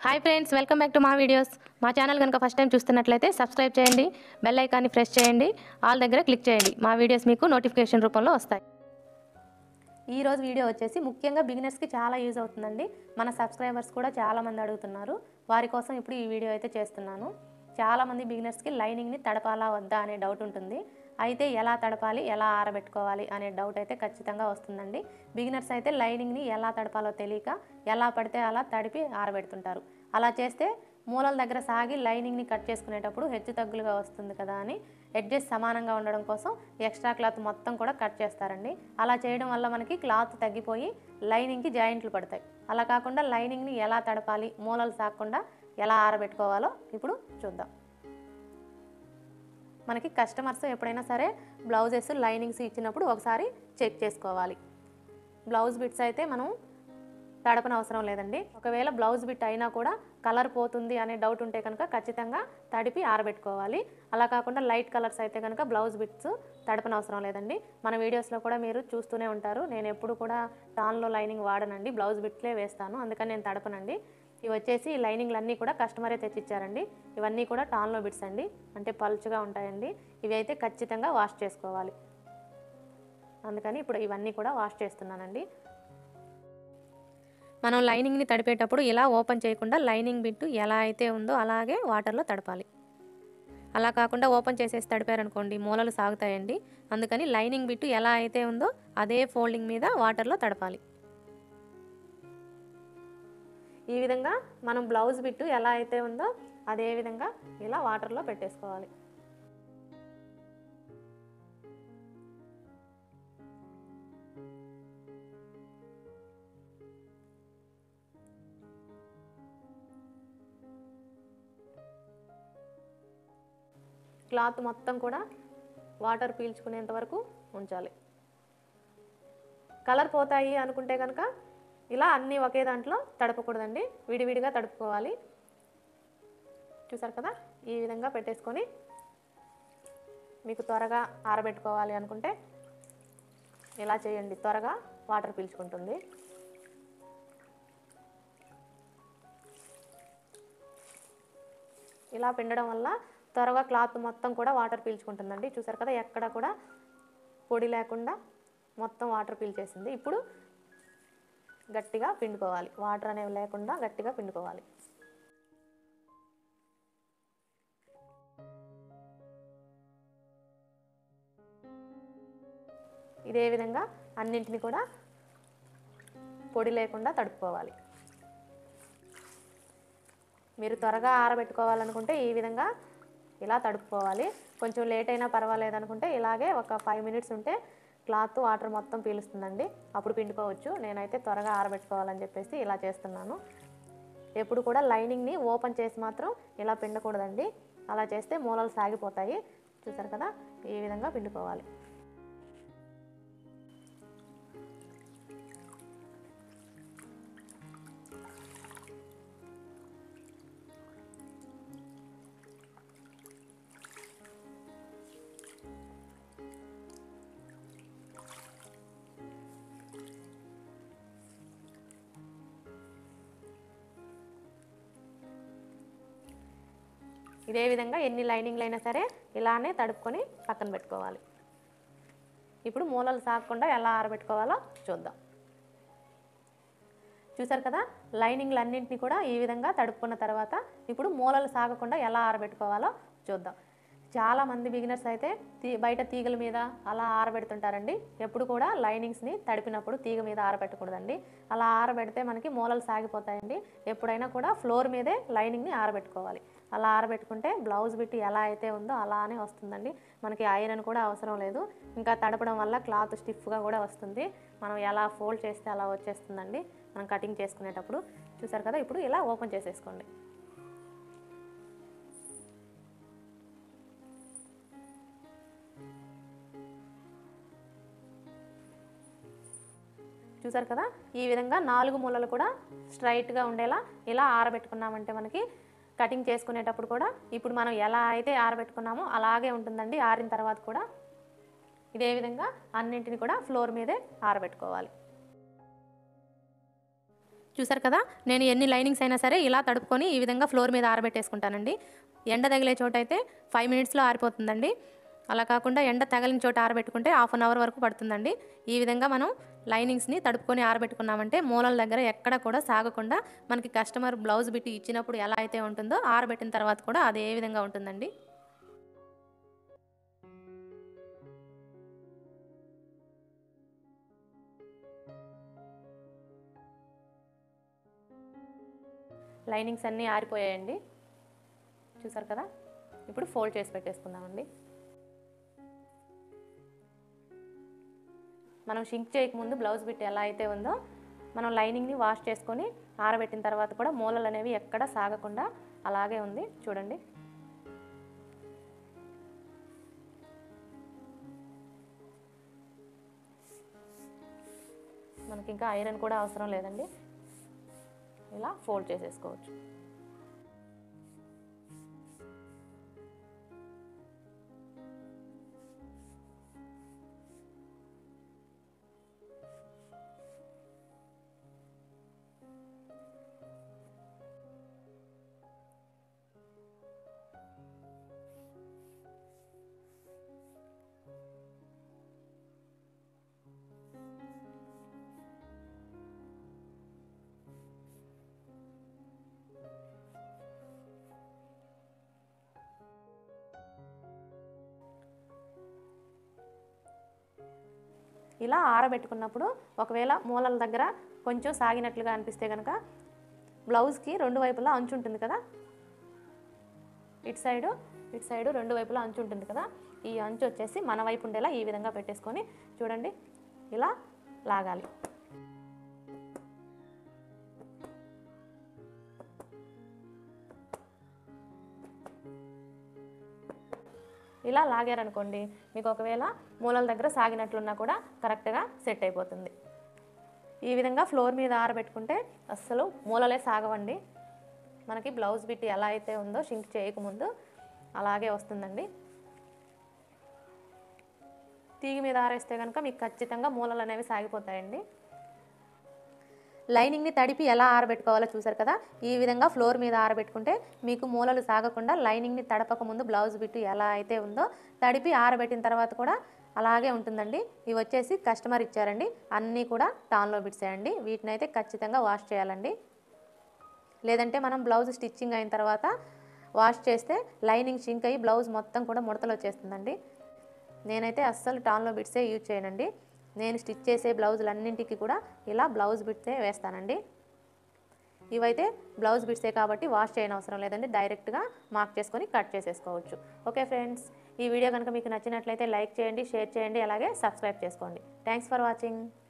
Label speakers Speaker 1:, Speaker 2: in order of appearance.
Speaker 1: hi friends welcome back to మా videos మా channel కనుక ఫస్ట్ టైం చూస్తున్నట్లయితే సబ్స్క్రైబ్ చేయండి బెల్ ఐకాన్ని ప్రెస్ చేయండి ఆల్ దగ్గర క్లిక్ చేయండి మా వీడియోస్ మీకు నోటిఫికేషన్ రూపంలో వస్తాయి ఈ రోజు వీడియో వచ్చేసి ముఖ్యంగా బిగినర్స్కి చాలా యూజ్ అవుతుందండి మన సబ్స్క్రైబర్స్ కూడా చాలా మంది అడుగుతున్నారు వారి కోసం ఇప్పుడు ఈ వీడియో అయితే చేస్తున్నాను చాలా మంది బిగినర్స్కి లైనింగ్ని తడపాలా వద్దా అనే డౌట్ ఉంటుంది అయితే ఎలా తడపాలి ఎలా ఆరబెట్టుకోవాలి అనే డౌట్ అయితే ఖచ్చితంగా వస్తుందండి బిగినర్స్ అయితే లైనింగ్ని ఎలా తడపాలో తెలియక ఎలా పడితే అలా తడిపి ఆరబెడుతుంటారు అలా చేస్తే మూలల దగ్గర సాగి లైనింగ్ని కట్ చేసుకునేటప్పుడు హెచ్చు తగ్గులుగా వస్తుంది కదా అని ఎడ్జెస్ సమానంగా ఉండడం కోసం ఎక్స్ట్రా క్లాత్ మొత్తం కూడా కట్ చేస్తారండి అలా చేయడం వల్ల మనకి క్లాత్ తగ్గిపోయి లైనింగ్కి జాయింట్లు పడతాయి అలా కాకుండా లైనింగ్ని ఎలా తడపాలి మూలలు సాగకుండా ఎలా ఆరబెట్టుకోవాలో ఇప్పుడు చూద్దాం మనకి కస్టమర్స్ ఎప్పుడైనా సరే బ్లౌజెస్ లైనింగ్స్ ఇచ్చినప్పుడు ఒకసారి చెక్ చేసుకోవాలి బ్లౌజ్ బిట్స్ అయితే మనం తడపన అవసరం లేదండి ఒకవేళ బ్లౌజ్ బిట్ అయినా కూడా కలర్ పోతుంది అనే డౌట్ ఉంటే కనుక ఖచ్చితంగా తడిపి ఆరబెట్టుకోవాలి అలా కాకుండా లైట్ కలర్స్ అయితే కనుక బ్లౌజ్ బిట్స్ తడపన అవసరం లేదండి మన వీడియోస్లో కూడా మీరు చూస్తూనే ఉంటారు నేను ఎప్పుడు కూడా టాన్లో లైనింగ్ వాడనండి బ్లౌజ్ బిట్లే వేస్తాను అందుకని నేను తడపనండి ఇవి వచ్చేసి ఈ లైనింగ్లు అన్నీ కూడా కస్టమరే తెచ్చిచ్చారండి ఇవన్నీ కూడా టాన్లో బిట్స్ అండి అంటే పలుచుగా ఉంటాయండి ఇవి అయితే ఖచ్చితంగా వాష్ చేసుకోవాలి అందుకని ఇప్పుడు ఇవన్నీ కూడా వాష్ చేస్తున్నానండి మనం లైనింగ్ని తడిపేటప్పుడు ఇలా ఓపెన్ చేయకుండా లైనింగ్ బిట్టు ఎలా అయితే ఉందో అలాగే వాటర్లో తడపాలి అలా కాకుండా ఓపెన్ చేసేసి తడిపారనుకోండి మూలలు సాగుతాయండి అందుకని లైనింగ్ బిట్టు ఎలా అయితే ఉందో అదే ఫోల్డింగ్ మీద వాటర్లో తడపాలి ఈ విధంగా మనం బ్లౌజ్ బిట్టు ఎలా అయితే ఉందో అదే విధంగా ఇలా వాటర్లో పెట్టేసుకోవాలి క్లాత్ మొత్తం కూడా వాటర్ పీల్చుకునేంత వరకు ఉంచాలి కలర్ పోతాయి అనుకుంటే కనుక ఇలా అన్నీ ఒకే దాంట్లో తడపకూడదండి విడివిడిగా తడుపుకోవాలి చూసారు కదా ఈ విధంగా పెట్టేసుకొని మీకు త్వరగా ఆరబెట్టుకోవాలి అనుకుంటే ఇలా చేయండి త్వరగా వాటర్ పీల్చుకుంటుంది ఇలా పిండడం వల్ల త్వరగా క్లాత్ మొత్తం కూడా వాటర్ పీల్చుకుంటుందండి చూసారు కదా ఎక్కడ కూడా పొడి లేకుండా మొత్తం వాటర్ పీల్చేసింది ఇప్పుడు గట్టిగా పిండుకోవాలి వాటర్ అనేవి లేకుండా గట్టిగా పిండుకోవాలి ఇదే విధంగా అన్నింటిని కూడా పొడి లేకుండా తడుపుకోవాలి మీరు త్వరగా ఆరబెట్టుకోవాలనుకుంటే ఈ విధంగా ఇలా తడుపుకోవాలి కొంచెం లేట్ అయినా పర్వాలేదు అనుకుంటే ఇలాగే ఒక ఫైవ్ మినిట్స్ ఉంటే క్లాత్ వాటర్ మొత్తం పీలుస్తుందండి అప్పుడు పిండుకోవచ్చు నేనైతే త్వరగా ఆరబెట్టుకోవాలని చెప్పేసి ఇలా చేస్తున్నాను ఎప్పుడు కూడా లైనింగ్ని ఓపెన్ చేసి మాత్రం ఇలా పిండకూడదండి అలా చేస్తే మూలలు సాగిపోతాయి చూసారు కదా ఈ విధంగా పిండుకోవాలి ఇదే విధంగా ఎన్ని లైనింగ్లు అయినా సరే ఇలానే తడుపుకొని పక్కన పెట్టుకోవాలి ఇప్పుడు మూలలు సాగకుండా ఎలా ఆరబెట్టుకోవాలో చూద్దాం చూసారు కదా లైనింగ్లు అన్నింటినీ కూడా ఈ విధంగా తడుపుకున్న తర్వాత ఇప్పుడు మూలలు సాగకుండా ఎలా ఆరబెట్టుకోవాలో చూద్దాం చాలా మంది బిగినర్స్ అయితే తీ బయట తీగల మీద అలా ఆరబెడుతుంటారండి ఎప్పుడు కూడా లైనింగ్స్ని తడిపినప్పుడు తీగ మీద ఆరబెట్టకూడదండి అలా ఆరబెడితే మనకి మూలలు సాగిపోతాయండి ఎప్పుడైనా కూడా ఫ్లోర్ మీదే లైనింగ్ని ఆరబెట్టుకోవాలి అలా ఆరబెట్టుకుంటే బ్లౌజ్ బిట్టి ఎలా అయితే ఉందో అలానే వస్తుందండి మనకి ఐరన్ కూడా అవసరం లేదు ఇంకా తడపడం వల్ల క్లాత్ స్టిఫ్గా కూడా వస్తుంది మనం ఎలా ఫోల్డ్ చేస్తే అలా వచ్చేస్తుందండి మనం కటింగ్ చేసుకునేటప్పుడు చూసారు కదా ఇప్పుడు ఇలా ఓపెన్ చేసేసుకోండి చూసారు కదా ఈ విధంగా నాలుగు మూలలు కూడా స్ట్రైట్గా ఉండేలా ఇలా ఆరబెట్టుకున్నామంటే మనకి కటింగ్ చేసుకునేటప్పుడు కూడా ఇప్పుడు మనం ఎలా అయితే ఆరబెట్టుకున్నామో అలాగే ఉంటుందండి ఆరిన తర్వాత కూడా ఇదే విధంగా అన్నింటిని కూడా ఫ్లోర్ మీదే ఆరబెట్టుకోవాలి చూసారు కదా నేను ఎన్ని లైనింగ్స్ అయినా సరే ఇలా తడుపుకొని ఈ విధంగా ఫ్లోర్ మీద ఆరబెట్టేసుకుంటానండి ఎండ తగిలే చోట అయితే ఫైవ్ మినిట్స్లో ఆరిపోతుందండి అలా కాకుండా ఎండ తగిలిన చోట ఆరబెట్టుకుంటే హాఫ్ అన్ అవర్ వరకు పడుతుందండి ఈ విధంగా మనం లైనింగ్స్ని తడుపుకొని ఆరబెట్టుకున్నామంటే మూలల దగ్గర ఎక్కడ కూడా సాగకుండా మనకి కస్టమర్ బ్లౌజ్ బిట్టి ఇచ్చినప్పుడు ఎలా అయితే ఉంటుందో ఆరబెట్టిన తర్వాత కూడా అదే విధంగా ఉంటుందండి లైనింగ్స్ అన్నీ ఆరిపోయాయండి చూసారు కదా ఇప్పుడు ఫోల్డ్ చేసి పెట్టేసుకుందామండి మనం షింక్ చేయకముందు బ్లౌజ్ బిట్ ఎలా అయితే ఉందో మనం లైనింగ్ని వాష్ చేసుకొని ఆరబెట్టిన తర్వాత కూడా మూలలు అనేవి ఎక్కడ సాగకుండా అలాగే ఉంది చూడండి మనకి ఇంకా ఐరన్ కూడా అవసరం లేదండి ఇలా ఫోల్డ్ చేసేసుకోవచ్చు ఇలా ఆరబెట్టుకున్నప్పుడు ఒకవేళ మూలల దగ్గర కొంచెం సాగినట్లుగా అనిపిస్తే కనుక బ్లౌజ్కి రెండు వైపులా అంచు ఉంటుంది కదా ఇటు సైడు ఇటు సైడు రెండు వైపులా అంచు ఉంటుంది కదా ఈ అంచు వచ్చేసి మన వైపు ఉండేలా ఈ విధంగా పెట్టేసుకొని చూడండి ఇలా లాగాలి ఇలా లాగారనుకోండి మీకు ఒకవేళ మూలల దగ్గర సాగినట్లున్నా కూడా కరెక్ట్గా సెట్ అయిపోతుంది ఈ విధంగా ఫ్లోర్ మీద ఆరబెట్టుకుంటే అస్సలు మూలలే సాగవండి మనకి బ్లౌజ్ బిట్ ఎలా అయితే ఉందో షింక్ చేయకముందు అలాగే వస్తుందండి తీగి మీద ఆరేస్తే కనుక మీకు ఖచ్చితంగా మూలలు అనేవి సాగిపోతాయండి లైనింగ్ని తడిపి ఎలా ఆరబెట్టుకోవాలో చూసారు కదా ఈ విధంగా ఫ్లోర్ మీద ఆరబెట్టుకుంటే మీకు మూలలు సాగకుండా లైనింగ్ని తడపక ముందు బ్లౌజ్ బిట్టు ఎలా అయితే ఉందో తడిపి ఆరబెట్టిన తర్వాత కూడా అలాగే ఉంటుందండి ఇవి వచ్చేసి కస్టమర్ ఇచ్చారండి అన్నీ కూడా టాన్లో బిట్సే అండి వీటిని అయితే ఖచ్చితంగా వాష్ చేయాలండి లేదంటే మనం బ్లౌజ్ స్టిచ్చింగ్ అయిన తర్వాత వాష్ చేస్తే లైనింగ్ షింక్ అయ్యి బ్లౌజ్ మొత్తం కూడా ముడతలు వచ్చేస్తుందండి నేనైతే అస్సలు టాన్లో బిట్సే యూజ్ చేయనండి నేను స్టిచ్ చేసే బ్లౌజులన్నింటికి కూడా ఇలా బ్లౌజ్ బిట్సే వేస్తానండి ఇవైతే బ్లౌజ్ బిట్సే కాబట్టి వాష్ చేయని అవసరం లేదండి డైరెక్ట్గా మార్క్ చేసుకొని కట్ చేసేసుకోవచ్చు ఓకే ఫ్రెండ్స్ ఈ వీడియో కనుక మీకు నచ్చినట్లయితే లైక్ చేయండి షేర్ చేయండి అలాగే సబ్స్క్రైబ్ చేసుకోండి థ్యాంక్స్ ఫర్ వాచింగ్